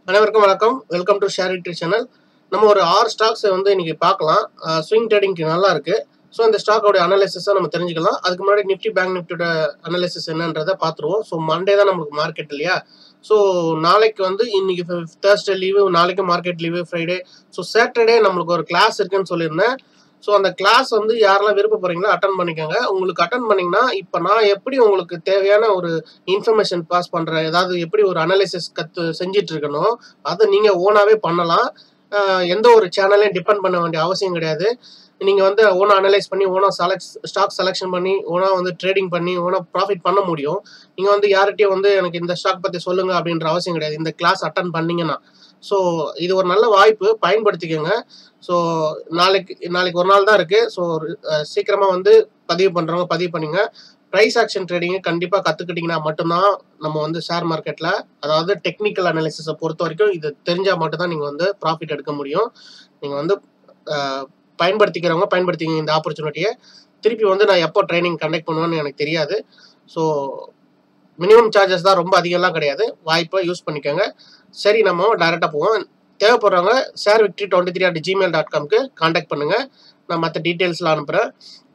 அனைவருக்கும் வணக்கம் welcome to share victory channel நம்ம ஒரு ஆறு ஸ்டாக்ஸை வந்து இன்னைக்கு பார்க்கலாம் ஸ்விங் ட்ரேடிங்க்கு நல்லா இருக்கு ஸோ இந்த ஸ்டாக்கோட அனாலிசிஸை நம்ம தெரிஞ்சுக்கலாம் அதுக்கு முன்னாடி நிஃப்டி பேங்க் நிஃப்டியோட அனாலிசிஸ் என்னன்றதை பார்த்துருவோம் ஸோ மண்டே தான் நம்மளுக்கு மார்க்கெட் இல்லையா ஸோ நாளைக்கு வந்து இன்னைக்கு தேர்ஸ்டே லீவு நாளைக்கு market leave Friday so Saturday நம்மளுக்கு ஒரு கிளாஸ் இருக்குன்னு சொல்லியிருந்தேன் ஸோ அந்த கிளாஸ் வந்து யாரெல்லாம் விருப்பப்படுறீங்களோ அட்டன் பண்ணிக்கோங்க உங்களுக்கு அட்டன் பண்ணீங்கன்னா இப்போ நான் எப்படி உங்களுக்கு தேவையான ஒரு இன்ஃபர்மேஷன் பாஸ் பண்ணுறேன் ஏதாவது எப்படி ஒரு அனாலிசிஸ் கற்று செஞ்சிட்டு இருக்கணும் அதை நீங்கள் ஓனாகவே பண்ணலாம் ஆஹ் எந்த ஒரு சேனலையும் டிபெண்ட் பண்ண வேண்டிய அவசியம் கிடையாது நீங்கள் வந்து ஓனாக அனலைஸ் பண்ணி ஓனாக செலக்ட் ஸ்டாக் செலெக்ஷன் பண்ணி ஓனாக வந்து ட்ரேடிங் பண்ணி ஓனாக ப்ராஃபிட் பண்ண முடியும் நீங்கள் வந்து யார்கிட்டயும் வந்து எனக்கு இந்த ஸ்டாக் பற்றி சொல்லுங்க அப்படின்ற அவசியம் கிடையாது இந்த கிளாஸ் அட்டன் பண்ணீங்கன்னா ஸோ இது ஒரு நல்ல வாய்ப்பு பயன்படுத்திக்கோங்க ஸோ நாளைக்கு நாளைக்கு ஒரு நாள் தான் இருக்குது ஸோ சீக்கிரமாக வந்து பதிவு பண்ணுறவங்க பதிவு பண்ணுங்க ப்ரைஸ் ஆக்ஷன் ட்ரேடிங்கை கண்டிப்பாக கற்றுக்கிட்டிங்கன்னா மட்டும்தான் நம்ம வந்து ஷேர் மார்க்கெட்டில் அதாவது டெக்னிக்கல் அனாலிசிஸை பொறுத்த வரைக்கும் இது தெரிஞ்சால் மட்டும்தான் நீங்கள் வந்து ப்ராஃபிட் எடுக்க முடியும் நீங்கள் வந்து அஹ், பயன்படுத்திக்கிறவங்க பயன்படுத்திங்க இந்த ஆப்பர்ச்சுனிட்டியை திருப்பி வந்து நான் எப்போ ட்ரைனிங் கண்டக்ட் பண்ணுவேன்னு எனக்கு தெரியாது ஸோ மினிமம் சார்ஜஸ் தான் ரொம்ப அதிகம்லாம் கிடையாது வாய்ப்பை யூஸ் பண்ணிக்கோங்க சரி நம்ம டைரெக்டாக போவோம் தேவைப்படுறவங்க share victory twenty three at Gmail dot காம்க்கு காண்டாக்ட் பண்ணுங்கள் நான் மற்ற டீட்டெயில்ஸ்லாம் அனுப்புகிறேன்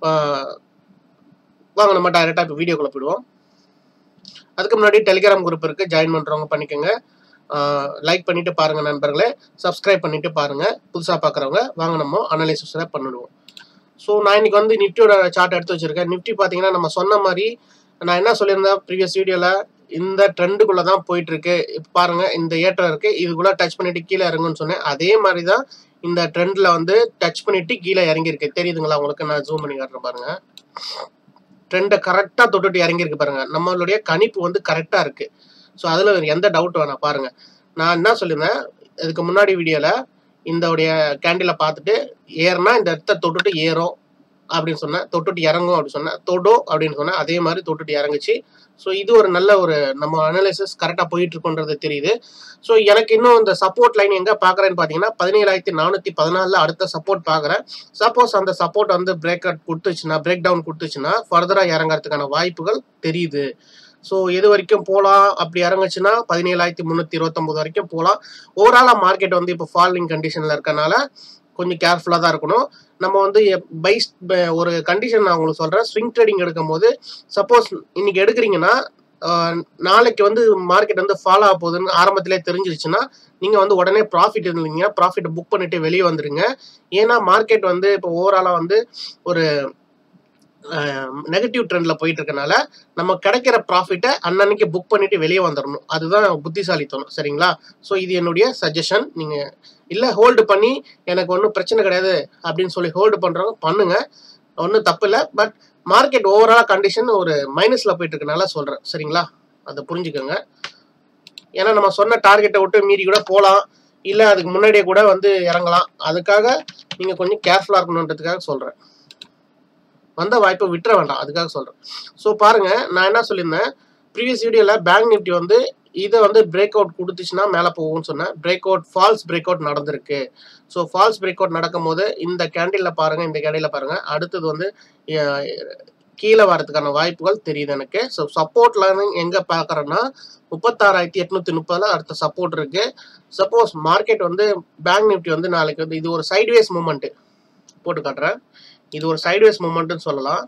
வாங்க நம்ம டைரெக்டாக இப்போ வீடியோக்குள்ளே போயிடுவோம் அதுக்கு முன்னாடி டெலிகிராம் குரூப் இருக்குது ஜாயின் பண்ணுறவங்க பண்ணிக்கோங்க லைக் பண்ணிட்டு பாருங்கள் நண்பர்களே சப்ஸ்கிரைப் பண்ணிட்டு பாருங்கள் புதுசாக பார்க்குறவங்க வாங்க நம்ம அனலைசிஸில் பண்ணிடுவோம் ஸோ நான் இன்னைக்கு வந்து நிஃப்டியோட சார்ட் எடுத்து வச்சிருக்கேன் நிஃப்டி பார்த்தீங்கன்னா நம்ம சொன்ன மாதிரி நான் என்ன சொல்லியிருந்தேன் ப்ரீவியஸ் வீடியோவில் இந்த ட்ரெண்டுக்குள்ளே தான் போயிட்டு இருக்கு இப்போ பாருங்க இந்த ஏற்றம் இருக்கு இதுக்குள்ள டச் பண்ணிட்டு கீழே இறங்குன்னு சொன்னேன் அதே மாதிரி தான் இந்த ட்ரெண்ட்ல வந்து டச் பண்ணிட்டு கீழே இறங்கியிருக்கு தெரியுதுங்களா உங்களுக்கு நான் ஜூம் பண்ணி காட்டுறேன் பாருங்க ட்ரெண்டை கரெக்டாக தொட்டுட்டு இறங்கியிருக்கு பாருங்க நம்மளுடைய கணிப்பு வந்து கரெக்டாக இருக்கு ஸோ அதில் எந்த டவுட் வேணாம் பாருங்க நான் என்ன சொல்லியிருந்தேன் இதுக்கு முன்னாடி வீடியோவில் இந்தோடைய கேண்டிலை பார்த்துட்டு ஏறுனா இந்த இடத்த தொட்டுட்டு ஏறும் அப்படின்னு சொன்னேன் தொட்டுட்டு இறங்கும் அப்படின்னு சொன்னேன் தொடும் அப்படின்னு சொன்னேன் அதே மாதிரி தொட்டுட்டு இறங்குச்சு ஸோ இது ஒரு நல்ல ஒரு நம்ம அனாலிசிஸ் கரெக்டாக போயிட்டு இருக்கோன்றது தெரியுது ஸோ எனக்கு இன்னும் இந்த சப்போர்ட் லைன் எங்கே பார்க்குறேன்னு பார்த்தீங்கன்னா பதினேழாயிரத்தி நானூற்றி பதினாலில் அடுத்த சப்போர்ட் பார்க்குறேன் சப்போஸ் அந்த சப்போர்ட் வந்து பிரேக் அவுட் கொடுத்துச்சுன்னா பிரேக் டவுன் கொடுத்துச்சுன்னா ஃபர்தராக இறங்குறதுக்கான வாய்ப்புகள் தெரியுது ஸோ எது வரைக்கும் போகலாம் அப்படி இறங்குச்சுன்னா பதினேழாயிரத்தி முந்நூற்றி இருபத்தொம்போது வரைக்கும் போகலாம் ஓவராலாக மார்க்கெட் வந்து இப்போ ஃபாலிங் கண்டிஷனில் இருக்கனால கொஞ்சம் கேர்ஃபுல்லாக தான் இருக்கணும் நம்ம வந்து பைஸ் ஒரு கண்டிஷன் நான் உங்களுக்கு சொல்கிறேன் ஸ்விங் ட்ரேடிங் எடுக்கும் போது சப்போஸ் இன்னைக்கு எடுக்கிறீங்கன்னா ஆஹ், நாளைக்கு வந்து மார்க்கெட் வந்து ஃபாலோ ஆக போகுதுன்னு ஆரம்பத்திலே தெரிஞ்சிருச்சுன்னா நீங்கள் வந்து உடனே ப்ராஃபிட் இருந்தீங்க ப்ராஃபிட் புக் பண்ணிட்டு வெளியே வந்துருங்க ஏன்னா மார்க்கெட் வந்து இப்போ ஓவராலாக வந்து ஒரு நெகட்டிவ் ட்ரெண்ட்ல போயிட்டு இருக்கனால நம்ம கிடைக்கிற ப்ராஃபிட்டை அன்னன்னைக்கு புக் பண்ணிட்டு வெளியே வந்துடணும் அதுதான் புத்திசாலித்தனம் சரிங்களா ஸோ இது என்னுடைய சஜஷன் நீங்க இல்ல ஹோல்டு பண்ணி எனக்கு ஒன்றும் பிரச்சனை கிடையாது அப்படின்னு சொல்லி ஹோல்டு பண்றவங்க பண்ணுங்க ஒன்றும் தப்பு இல்லை பட் மார்க்கெட் ஓவரால் கண்டிஷன் ஒரு மைனஸ்ல போயிட்டு இருக்கனால சொல்றேன் சரிங்களா அதை புரிஞ்சுக்கோங்க ஏன்னா நம்ம சொன்ன டார்கெட்டை விட்டு மீறி கூட போகலாம் இல்லை அதுக்கு முன்னாடியே கூட வந்து இறங்கலாம் அதுக்காக நீங்க கொஞ்சம் கேர்ஃபுல்லாக இருக்கணுன்றதுக்காக சொல்றேன் வந்த வாய்ப்பை விட்டுற வேண்டாம் அதுக்காக சொல்றேன் ஸோ பாருங்க நான் என்ன சொல்லியிருந்தேன் ப்ரீவியஸ் வீடியோவில் பேங்க் நிஃப்டி வந்து இதை வந்து பிரேக் அவுட் கொடுத்துச்சுன்னா மேலே போகும்னு சொன்னேன் break out false break out நடந்திருக்கு ஸோ ஃபால்ஸ் பிரேக் அவுட் நடக்கும் போது இந்த கேண்டிலில் பாருங்க இந்த கேண்டிலில் பாருங்க அடுத்தது வந்து அஹ், கீழே வரதுக்கான வாய்ப்புகள் தெரியுது எனக்கு ஸோ சப்போர்ட்ல எங்கே பார்க்குறேன்னா முப்பத்தாறாயிரத்தி எட்நூத்தி முப்பதுல அடுத்த சப்போர்ட் இருக்கு சப்போஸ் மார்க்கெட் வந்து பேங்க் நிஃப்டி வந்து நாளைக்கு வந்து இது ஒரு சைட்வேஸ் மூமெண்ட் போட்டு காட்டுறேன் இது ஒரு சைட்வேஸ் மூமெண்ட்னு சொல்லலாம்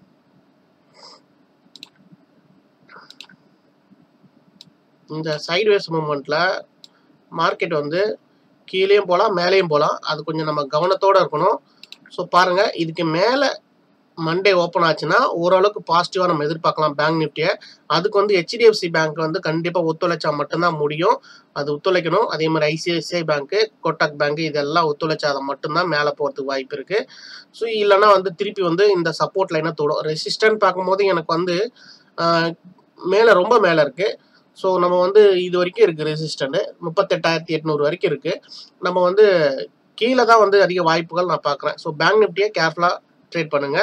இந்த சைட்வேஸ் மூமெண்ட்ல மார்க்கெட் வந்து கீழேயும் போகலாம் மேலேயும் போகலாம் அது கொஞ்சம் நம்ம கவனத்தோட இருக்கணும் ஸோ பாருங்க இதுக்கு மேலே மண்டே ஓப்பன் ஆச்சுன்னா ஓரளவுக்கு பாசிட்டிவாக நம்ம எதிர்பார்க்கலாம் பேங்க் நிஃப்டியை அதுக்கு வந்து ஹெச்டிஎஃப்சி பேங்க் வந்து கண்டிப்பாக ஒத்துழைச்சா மட்டும்தான் முடியும் அது ஒத்துழைக்கணும் அதே மாதிரி ஐசிஐசிஐ பேங்க்கு கோட்டக் பேங்க் இதெல்லாம் ஒத்துழைச்சாதான் மட்டும்தான் மேலே போகிறதுக்கு வாய்ப்பு இருக்கு ஸோ இல்லைன்னா வந்து திருப்பி வந்து இந்த சப்போர்ட் லைனை தொடும் ரெசிஸ்டன்ட் பார்க்கும்போது எனக்கு வந்து மேலே ரொம்ப மேலே இருக்கு ஸோ நம்ம வந்து இது வரைக்கும் இருக்கு ரெசிஸ்டன்ட் முப்பத்தெட்டாயிரத்தி எட்நூறு வரைக்கும் இருக்கு நம்ம வந்து கீழே தான் வந்து அதிக வாய்ப்புகள் நான் பார்க்குறேன் ஸோ பேங்க் நிஃப்டியை கேர்ஃபுல்லாக ட்ரேட் பண்ணுங்க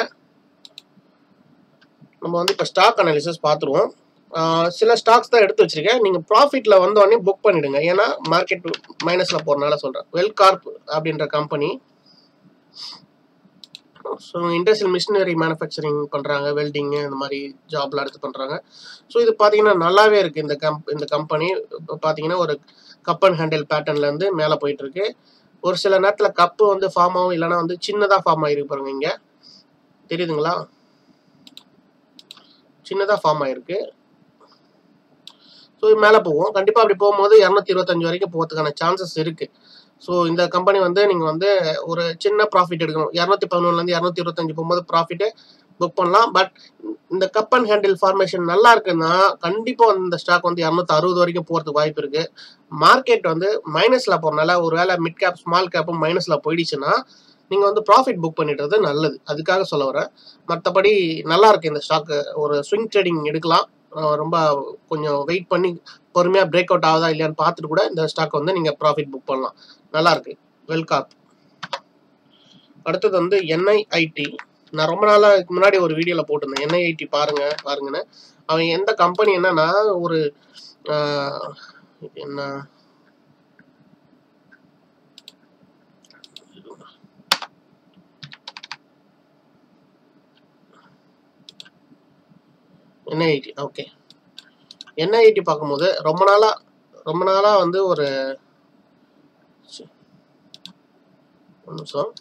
நம்ம வந்து இப்போ ஸ்டாக் அனாலிசிஸ் பார்த்துருவோம் ஆஹ் சில ஸ்டாக்ஸ் தான் எடுத்து வச்சிருக்கேன் நீங்கள் ப்ராஃபிட்டில் வந்தோடனே புக் பண்ணிடுங்க ஏன்னா மார்க்கெட் மைனஸில் போகிறனால சொல்கிறேன் வெல் கார்ப் அப்படின்ற company so industrial machinery manufacturing பண்ணுறாங்க வெல்டிங்கு இந்த மாதிரி ஜாப்லாம் எடுத்து பண்ணுறாங்க ஸோ இது பார்த்தீங்கன்னா நல்லாவே இருக்குது இந்த கம்ப் இந்த கம்பெனி இப்போ பார்த்தீங்கன்னா ஒரு கப் அண்ட் ஹேண்டில் பேட்டர்ன்லேருந்து மேலே போயிட்டுருக்கு ஒரு சில நேரத்தில் கப்பு வந்து ஃபார்ம் ஆகும் இல்லைன்னா வந்து சின்னதாக ஃபார்ம் ஆகிருக்கு பாருங்க இங்கே தெரியுதுங்களா சின்னதாக ஃபார்ம் ஆகிருக்கு ஸோ மேலே போகும் கண்டிப்பாக அப்படி போகும்போது இரநூத்தி இருபத்தஞ்சு வரைக்கும் போகிறதுக்கான சான்சஸ் இருக்குது ஸோ இந்த கம்பெனி வந்து நீங்கள் வந்து ஒரு சின்ன ப்ராஃபிட் எடுக்கணும் இரநூத்தி பதினொன்றுலேருந்து இரநூத்தி இருபத்தஞ்சு போகும்போது ப்ராஃபிட்டு புக் பண்ணலாம் பட் இந்த கப் அண்ட் ஹேண்டில் ஃபார்மேஷன் நல்லா இருக்குன்னா கண்டிப்பாக இந்த ஸ்டாக் வந்து இரநூத்தி அறுபது வரைக்கும் போகிறதுக்கு வாய்ப்பு இருக்குது மார்க்கெட் வந்து மைனஸில் போகிறனால ஒரு வேளை மிட் கேப் ஸ்மால் கேப்பும் மைனஸில் போயிடுச்சுன்னா நீங்கள் வந்து ப்ராஃபிட் புக் பண்ணிடுறது நல்லது அதுக்காக சொல்ல வரேன் மற்றபடி நல்லா இருக்கு இந்த ஸ்டாக்கு ஒரு ஸ்விங் ட்ரேடிங் எடுக்கலாம் அஹ் ரொம்ப கொஞ்சம் வெயிட் பண்ணி பொறுமையாக பிரேக் அவுட் ஆகுதா இல்லையான்னு பார்த்துட்டு கூட இந்த ஸ்டாக் வந்து நீங்கள் ப்ராஃபிட் புக் பண்ணலாம் நல்லா இருக்கு வெல்காப் அடுத்தது வந்து என்ஐஐடி நான் ரொம்ப நாளாக முன்னாடி ஒரு வீடியோவில் போட்டிருந்தேன் என்ஐஐடி பாருங்க பாருங்கன்னு அவன் எந்த கம்பெனி என்னன்னா ஒரு ஆஹ், என்ன என்ஐஐடி ஓகே என்ஐஐடி பார்க்கும்போது ரொம்ப நாளா ரொம்ப நாளா வந்து ஒரு சி, ஒரு நிமிஷம்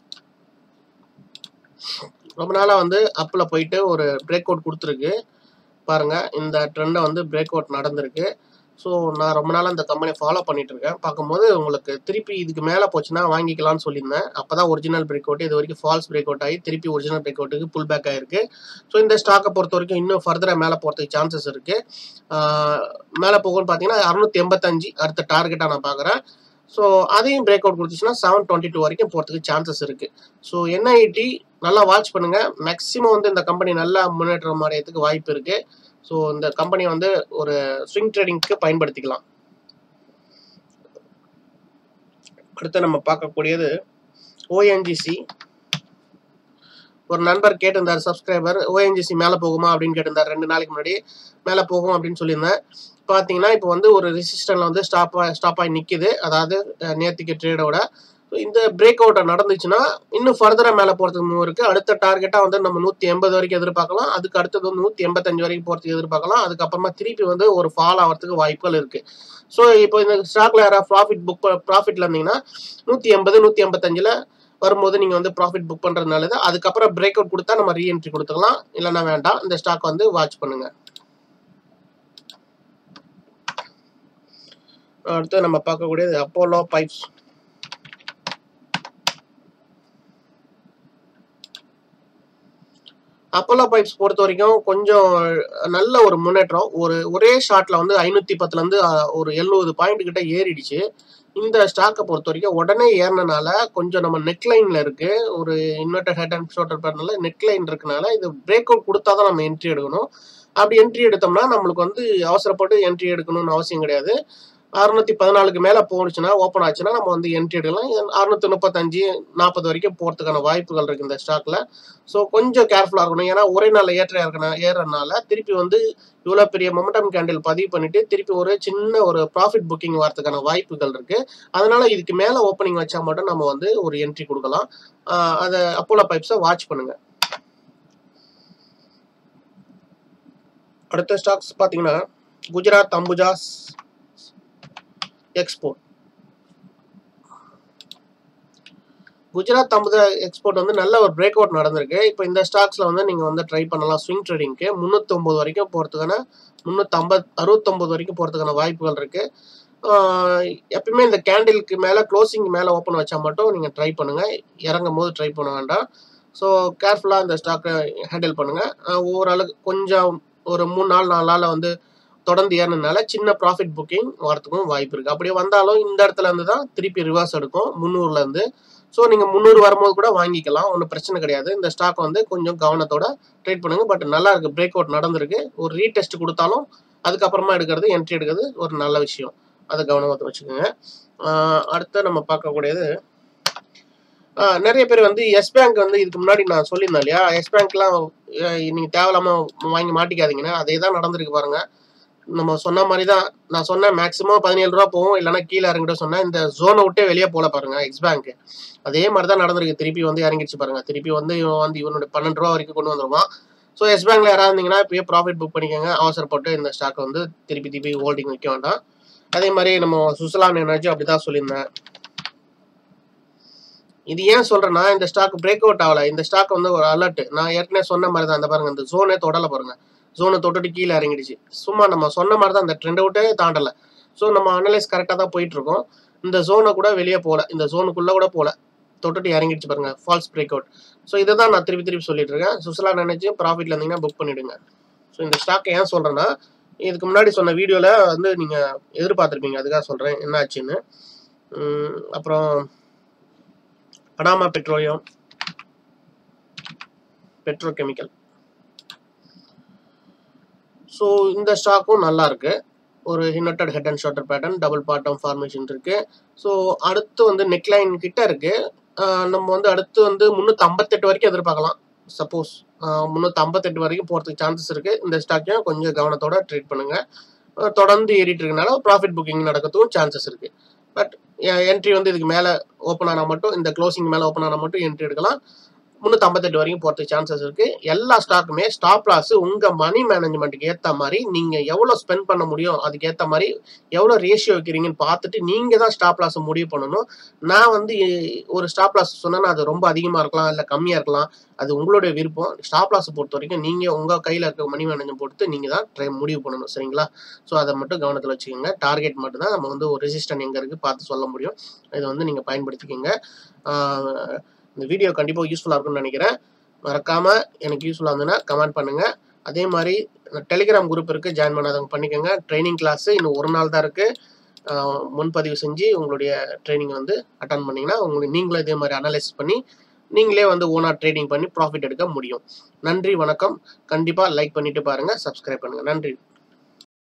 ரொம்ப நாளா வந்து அப்பில் போயிட்டு ஒரு பிரேக் அவுட் கொடுத்துருக்கு பாருங்க இந்த ட்ரெண்டை வந்து பிரேக் அவுட் நடந்திருக்கு ஸோ நான் ரொம்ப நாளாக இந்த கம்பெனி ஃபாலோ பண்ணிட்டு இருக்கேன் பார்க்கும்போது உங்களுக்கு திருப்பி இதுக்கு மேலே போச்சுன்னா வாங்கிக்கலாம்னு சொல்லியிருந்தேன் அப்போ தான் ஒரிஜினல் பிரேக் அவுட் இது வரைக்கும் ஃபால்ஸ் பிரேக் அவுட் ஆகி திருப்பி ஒரிஜினல் பிரேக் அவுட்டுக்கு புல் பேக் ஆயிருக்கு ஸோ இந்த ஸ்டாக்கை பொறுத்த வரைக்கும் இன்னும் ஃபர்தராக மேலே போகிறதுக்கு சான்சஸ் இருக்கு மேலே போகும்னு பார்த்தீங்கன்னா அறுநூத்தி எண்பத்தஞ்சு அடுத்த டார்கெட்டாக நான் பார்க்குறேன் ஸோ அதையும் பிரேக் அவுட் கொடுத்துச்சுன்னா செவன் டுவெண்ட்டி டூ வரைக்கும் போகிறதுக்கு சான்சஸ் இருக்கு ஸோ என்ஐடி நல்லா வாட்ச் பண்ணுங்க மேக்ஸிமம் வந்து இந்த கம்பெனி நல்லா முன்னேற்றம் அடையறதுக்கு வாய்ப்பு இருக்கு ஸோ இந்த கம்பெனி வந்து ஒரு ஸ்விங் ட்ரேடிங்க்கு பயன்படுத்திக்கலாம் அடுத்து நம்ம பார்க்கக்கூடியது ஓஎன்ஜிசி ஒரு நண்பர் கேட்டிருந்தார் சப்ஸ்கிரைபர் ஓஎன்ஜிசி மேலே போகுமா அப்படின்னு கேட்டிருந்தார் ரெண்டு நாளைக்கு முன்னாடி மேலே போகும் அப்படின்னு சொல்லியிருந்தேன் பார்த்தீங்கன்னா இப்போ வந்து ஒரு ரெசிஸ்டன்ட்ல வந்து ஸ்டாப் ஸ்டாப் ஆகி நிற்கிது அதாவது அஹ், நேத்திக்கு ட்ரேடோட இந்த பிரேக் அவுட் நடந்துச்சுன்னா இன்னும் ஃபர்தரா மேலே போகிறதுக்கு மூவ் இருக்கு அடுத்த டார்கெட்டாக வந்து நம்ம நூற்றி எண்பது வரைக்கும் எதிர்பார்க்கலாம் அதுக்கு அடுத்தது வந்து நூற்றி எண்பத்தஞ்சு வரைக்கும் போகிறதுக்கு எதிர்பார்க்கலாம் அதுக்கப்புறமா திருப்பி வந்து ஒரு ஃபால் ஆகிறதுக்கு வாய்ப்புகள் இருக்கு ஸோ இப்போ இந்த ஸ்டாக்ல யாராவது ப்ராஃபிட் புக் ப்ராஃபிட்ல இருந்தீங்கன்னா நூற்றி எண்பது நூற்றி எண்பத்தஞ்சில் வரும்போது நீங்கள் வந்து ப்ராஃபிட் புக் பண்ணுறது நல்லது அதுக்கப்புறம் பிரேக் அவுட் கொடுத்தா நம்ம ரீஎன்ட்ரி கொடுத்துக்கலாம் இல்லைன்னா வேண்டாம் இந்த ஸ்டாக் வந்து வாட்ச் பண்ணுங்க அடுத்து நம்ம பார்க்கக்கூடியது அப்போலோ பைப்ஸ் அப்போலோ பைப்ஸ் பொறுத்த வரைக்கும் கொஞ்சம் நல்ல ஒரு முன்னேற்றம் ஒரு ஒரே ஷாட்ல வந்து ஐநூத்தி பத்துல இருந்து அஹ், ஒரு எழுநூறு பாயிண்ட் கிட்ட ஏறிடுச்சு இந்த ஸ்டாக்கை பொறுத்த வரைக்கும் உடனே ஏறினனால கொஞ்சம் நம்ம நெக் லைன்ல இருக்கு ஒரு இன்வெர்டர் ஹெட் அண்ட் ஷோல்டர் பேர்னால நெக் லைன் இருக்கனால இது பிரேக் அவுட் கொடுத்தா தான் நம்ம என்ட்ரி எடுக்கணும் அப்படி என்ட்ரி எடுத்தோம்னா நம்மளுக்கு வந்து அவசரப்பட்டு என்ட்ரி எடுக்கணும்னு அவசியம் கிடையாது அறுநூத்தி பதினாலுக்கு மேல போனுச்சுன்னா ஓப்பன் ஆச்சுன்னா நம்ம வந்து என்ட்ரி எடுக்கலாம் அறுநூத்தி முப்பத்தஞ்சு நாற்பது வரைக்கும் போறதுக்கான வாய்ப்புகள் இருக்கு இந்த ஸ்டாக்ல ஸோ கொஞ்சம் கேர்ஃபுல்லா இருக்கணும் ஏன்னா ஒரே நாள்ல ஏற்ற இருக்கணும் ஏறனால திருப்பி வந்து இவ்வளவு பெரிய மொமெண்டம் கேண்டில் பதிவு பண்ணிட்டு திருப்பி ஒரு சின்ன ஒரு ப்ராஃபிட் புக்கிங் வரதுக்கான வாய்ப்புகள் இருக்கு அதனால இதுக்கு மேல ஓப்பனிங் வச்சா மட்டும் நம்ம வந்து ஒரு என்ட்ரி கொடுக்கலாம் ஆஹ் அதை அப்போலோ பைப்ஸை வாட்ச் பண்ணுங்க அடுத்த ஸ்டாக்ஸ் பாத்தீங்கன்னா குஜராத் அம்புஜா எக்ஸ்போர்ட் குஜராத் அம்புஜா எக்ஸ்போர்ட் வந்து நல்ல ஒரு பிரேக் அவுட் நடந்திருக்கு இப்போ இந்த ஸ்டாக்ஸ்ல வந்து நீங்க வந்து ட்ரை பண்ணலாம் ஸ்விங் ட்ரேடிங்க்கு முந்நூத்தி ஒன்பது வரைக்கும் போறதுக்கான முந்நூத்தி ஐம்பது அறுபத்தொன்பது வரைக்கும் போறதுக்கான வாய்ப்புகள் இருக்கு ஆஹ் எப்பயுமே இந்த கேண்டிலுக்கு மேல க்ளோசிங் மேல ஓப்பன் வச்சா மட்டும் நீங்க ட்ரை பண்ணுங்க இறங்கும் போது ட்ரை பண்ண வேண்டாம் ஸோ கேர்ஃபுல்லா இந்த ஸ்டாக்கை ஹேண்டில் பண்ணுங்க ஆஹ் ஓரளவுக்கு கொஞ்சம் ஒரு மூணு நாள் நாலு நாள்ல வந்து தொடர்ந்து ஏறினால சின்ன ப்ராஃபிட் புக்கிங் வரதுக்கும் வாய்ப்பு இருக்கு அப்படியே வந்தாலும் இந்த இடத்துல இருந்து தான் திருப்பி ரிவர்ஸ் எடுக்கும் முந்நூறுல இருந்து ஸோ நீங்க முந்நூறு வரும்போது கூட வாங்கிக்கலாம் ஒன்றும் பிரச்சனை கிடையாது இந்த ஸ்டாக் வந்து கொஞ்சம் கவனத்தோட ட்ரேட் பண்ணுங்க பட் நல்லா இருக்கு பிரேக் அவுட் நடந்திருக்கு ஒரு ரீடெஸ்ட் கொடுத்தாலும் அதுக்கப்புறமா எடுக்கிறது என்ட்ரி எடுக்கிறது ஒரு நல்ல விஷயம் அதை கவனமாக வச்சுக்கோங்க ஆஹ் அடுத்து நம்ம பார்க்கக்கூடியது ஆஹ் நிறைய பேர் வந்து எஸ் பேங்க் வந்து இதுக்கு முன்னாடி நான் சொல்லியிருந்தேன் இல்லையா எஸ் பேங்க்லாம் நீங்க தேவையில்லாம வாங்கி மாட்டிக்காதீங்கன்னா அதே தான் நடந்திருக்கு பாருங்க நம்ம சொன்ன மாதிரி தான் நான் சொன்னேன் மேக்ஸிமம் பதினேழு ரூபா போகும் இல்லைன்னா கீழே இறங்கிட்ட சொன்னேன் இந்த ஜோனை விட்டே வெளியே போல பாருங்க எக்ஸ் பேங்க் அதே மாதிரி தான் நடந்திருக்கு திருப்பி வந்து இறங்கிடுச்சு பாருங்க திருப்பி வந்து இவன் வந்து இவனோட பன்னெண்டு ரூபா வரைக்கும் கொண்டு வந்துருவான் ஸோ எஸ் பேங்க்ல யாராவது இருந்தீங்கன்னா இப்பயே ப்ராஃபிட் புக் பண்ணிக்கோங்க அவசரப்பட்டு இந்த ஸ்டாக் வந்து திருப்பி திருப்பி ஹோல்டிங் வைக்க வேண்டாம் அதே மாதிரி நம்ம சுசலான் எனர்ஜி அப்படிதான் சொல்லியிருந்தேன் இது ஏன் சொல்றேன்னா இந்த ஸ்டாக் பிரேக் அவுட் ஆகல இந்த ஸ்டாக் வந்து ஒரு அலர்ட் நான் ஏற்கனவே சொன்ன மாதிரி தான் இந்த பாருங்க இந்த ஜோனே தொடல பாருங்க ஜோனை தொட்டுட்டு கீழே இறங்கிடுச்சு சும்மா நம்ம சொன்ன மாதிரி தான் இந்த ட்ரெண்ட் விட்டே தாண்டல ஸோ நம்ம அனலைஸ் கரெக்டாக தான் போயிட்டு இருக்கோம் இந்த ஜோனை கூட வெளியே போகல இந்த ஜோனுக்குள்ள கூட போகல தொட்டுட்டு இறங்கிடுச்சு பாருங்க ஃபால்ஸ் பிரேக் அவுட் ஸோ இதை தான் நான் திருப்பி திருப்பி சொல்லிட்டு இருக்கேன் சுசலா நினைச்சு ப்ராஃபிட்ல இருந்தீங்கன்னா புக் பண்ணிடுங்க ஸோ இந்த ஸ்டாக் ஏன் சொல்றேன்னா இதுக்கு முன்னாடி சொன்ன வீடியோல வந்து நீங்க எதிர்பார்த்துருப்பீங்க அதுக்காக சொல்றேன் என்ன ஆச்சுன்னு உம், அப்புறம் Panama petroleum petrochemical so இந்த ஸ்டாக்கும் நல்லா இருக்கு ஒரு ஹினட்டட் head and shoulder pattern double bottom formation இருக்கு ஸோ அடுத்து வந்து நெக்லைன் கிட்ட இருக்கு ஆஹ் நம்ம வந்து அடுத்து வந்து முந்நூற்றி ஐம்பத்தெட்டு வரைக்கும் எதிர்பார்க்கலாம் சப்போஸ் முந்நூற்றி ஐம்பத்தெட்டு வரைக்கும் போகிறதுக்கு சான்சஸ் இருக்கு இந்த ஸ்டாக்கையும் கொஞ்சம் கவனத்தோட ட்ரீட் பண்ணுங்க ஆஹ் தொடர்ந்து ஏறிட்டு இருக்கனால ப்ராஃபிட் புக்கிங் நடக்கிறதுக்கும் சான்சஸ் இருக்கு பட் என்ட்ரி வந்து இதுக்கு மேலே ஓப்பன் ஆனால் மட்டும் இந்த க்ளோசிங் மேலே ஓப்பன் ஆனால் மட்டும் என்ட்ரி எடுக்கலாம் முந்நூற்றி ஐம்பத்தெட்டு வரைக்கும் போகிறதுக்கு சான்சஸ் இருக்கு எல்லா ஸ்டாக்குமே ஸ்டாப் லாஸ் உங்கள் மணி மேனேஜ்மெண்ட்டுக்கு ஏற்ற மாதிரி நீங்கள் எவ்வளோ ஸ்பெண்ட் பண்ண முடியும் அதுக்கு ஏற்ற மாதிரி எவ்வளோ ரேஷியோ வைக்கிறீங்கன்னு பார்த்துட்டு நீங்கள் தான் ஸ்டாப் லாஸ் முடிவு பண்ணணும் நான் வந்து எ- ஒரு ஸ்டாப் லாஸ் சொன்னேன்னா அது ரொம்ப அதிகமாக இருக்கலாம் இல்லை கம்மியாக இருக்கலாம் அது உங்களுடைய விருப்பம் ஸ்டாப் லாஸ் பொறுத்த வரைக்கும் நீங்கள் உங்கள் கையில் இருக்க மணி மேனேஜ்மெண்ட் பொறுத்து நீங்கள் தான் ட்ரை முடிவு பண்ணணும் சரிங்களா ஸோ அதை மட்டும் கவனத்தில் வச்சுக்கோங்க டார்கெட் மட்டும் தான் நம்ம வந்து ஒரு ரெசிஸ்டன் எங்கே இருக்குது பார்த்து சொல்ல முடியும் இதை வந்து நீங்கள் பயன்படுத்திக்கோங்க ஆஹ் இந்த வீடியோ கண்டிப்பாக யூஸ்ஃபுல்லாக இருக்கும்னு நினைக்கிறேன் மறக்காம எனக்கு யூஸ்ஃபுல்லாக இருந்ததுன்னா கமெண்ட் பண்ணுங்க அதே மாதிரி டெலிகிராம் குரூப் இருக்கு ஜாயின் பண்ணாதவங்க பண்ணிக்கோங்க ட்ரைனிங் கிளாஸ் இன்னும் ஒரு நாள் தான் இருக்கு ஆஹ் முன்பதிவு செஞ்சு உங்களுடைய ட்ரைனிங் வந்து அட்டன் பண்ணீங்கன்னா உங்களுக்கு நீங்களும் இதே மாதிரி அனலைஸ் பண்ணி நீங்களே வந்து ஓனா ட்ரேடிங் பண்ணி ப்ராஃபிட் எடுக்க முடியும் நன்றி வணக்கம் கண்டிப்பாக லைக் பண்ணிட்டு பாருங்க சப்ஸ்கிரைப் பண்ணுங்க நன்றி